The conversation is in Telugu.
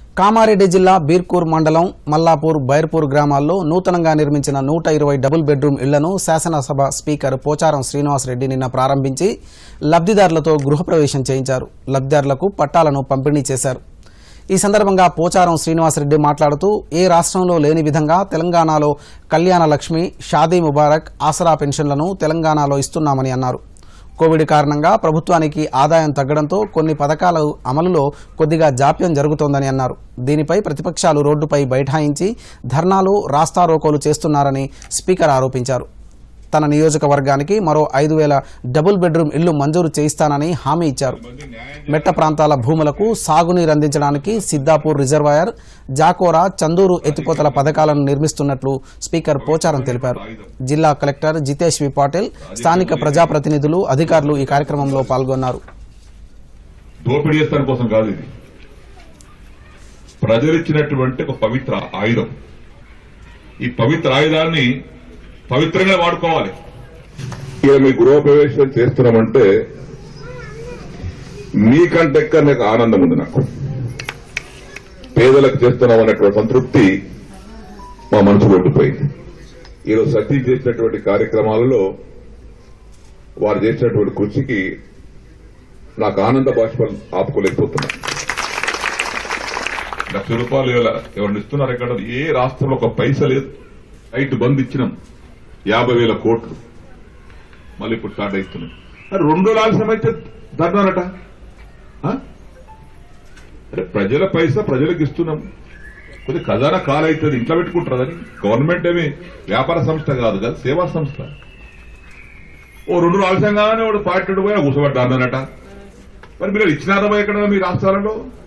కామారెడ్డి జిల్లా బీర్కూర్ మండలం మల్లాపూర్ బైర్పూర్ గ్రామాల్లో నూతనంగా నిర్మించిన నూట ఇరవై డబుల్ బెడ్రూమ్ ఇళ్లను శాసనసభ స్పీకర్ పోచారం శ్రీనివాసరెడ్డి నిన్న ప్రారంభించి లబ్దిదారులతో గృహప్రవేశం చేయించారు లబ్దిదారులకు పట్టాలను పంపిణీ చేశారు ఈ సందర్భంగా పోచారం శ్రీనివాసరెడ్డి మాట్లాడుతూ ఏ రాష్ట్రంలో లేని విధంగా తెలంగాణలో కళ్యాణ లక్ష్మి షాదీ ముబారక్ ఆసరా పెన్షన్లను తెలంగాణలో ఇస్తున్నామని అన్నారు కోవిడ్ కారణంగా ప్రభుత్వానికి ఆదాయం తగ్గడంతో కొన్ని పథకాల అమలులో కొద్దిగా జాప్యం జరుగుతోందని అన్నారు దీనిపై ప్రతిపక్షాలు రోడ్డుపై బైఠాయించి ధర్నాలు రాస్తారోకోలు చేస్తున్నారని స్పీకర్ ఆరోపించారు తన నియోజకవర్గానికి మరో ఐదు వేల డబుల్ బెడ్రూమ్ ఇళ్లు మంజూరు చేయిస్తానని హామీ ఇచ్చారు మెట్ట ప్రాంతాల భూములకు సాగునీరు అందించడానికి సిద్దాపూర్ రిజర్వాయర్ జాకోరా చందూరు ఎత్తిపోతల పథకాలను నిర్మిస్తున్నట్లు స్పీకర్ పోచారం తెలిపారు జిల్లా కలెక్టర్ జితేష్ వి పాటిల్ స్థానిక ప్రజాప్రతినిధులు అధికారులు ఈ కార్యక్రమంలో పాల్గొన్నారు దోపిడీ చేస్తాని కోసం కాదు ఇది ప్రజలు ఇచ్చినటువంటి ఒక పవిత్ర ఆయుధం ఈ పవిత్ర ఆయుధాన్ని పవిత్రంగా వాడుకోవాలి ఇక మీ గృహప్రవేశం చేస్తున్నామంటే మీకంటే ఎక్కడ నాకు ఆనందం ఉంది నాకు పేదలకు చేస్తున్నాం అనేటువంటి సంతృప్తి మా మనసు కొట్టిపోయింది ఈరోజు సతీష్ చేసినటువంటి కార్యక్రమాలలో వారు చేసినటువంటి కృషికి నాకు ఆనంద బాష్పాలు ఆపుకోలేకపోతున్నా లక్ష రూపాయలు ఇవాళ ఎవరిని ఇస్తున్నారు ఎక్కడ ఏ రాష్ట్రంలో ఒక పైస లేదు రైతు బంద్ ఇచ్చినాం యాభై వేల కోట్లు మళ్ళీ ఇప్పుడు స్టార్ట్ అవుతున్నాం మరి రెండు రోజులు ఆలస్యం అయితే ధర్నారట ఆ? అరే ప్రజల పైసా ప్రజలకు ఇస్తున్నాం కొద్ది ఖజానా కాల్ అవుతుంది ఇంట్లో పెట్టుకుంటారని గవర్నమెంట్ ఏమి వ్యాపార సంస్థ కాదు కదా సేవా సంస్థ ఓ రెండు రోజులు ఆలస్యంగానే వాడు పార్టీ పోయి కూర్చోబడ్డా అన్నారట మరి మీరు ఇచ్చినారా ఎక్కడ మీ రాష్ట్రాలలో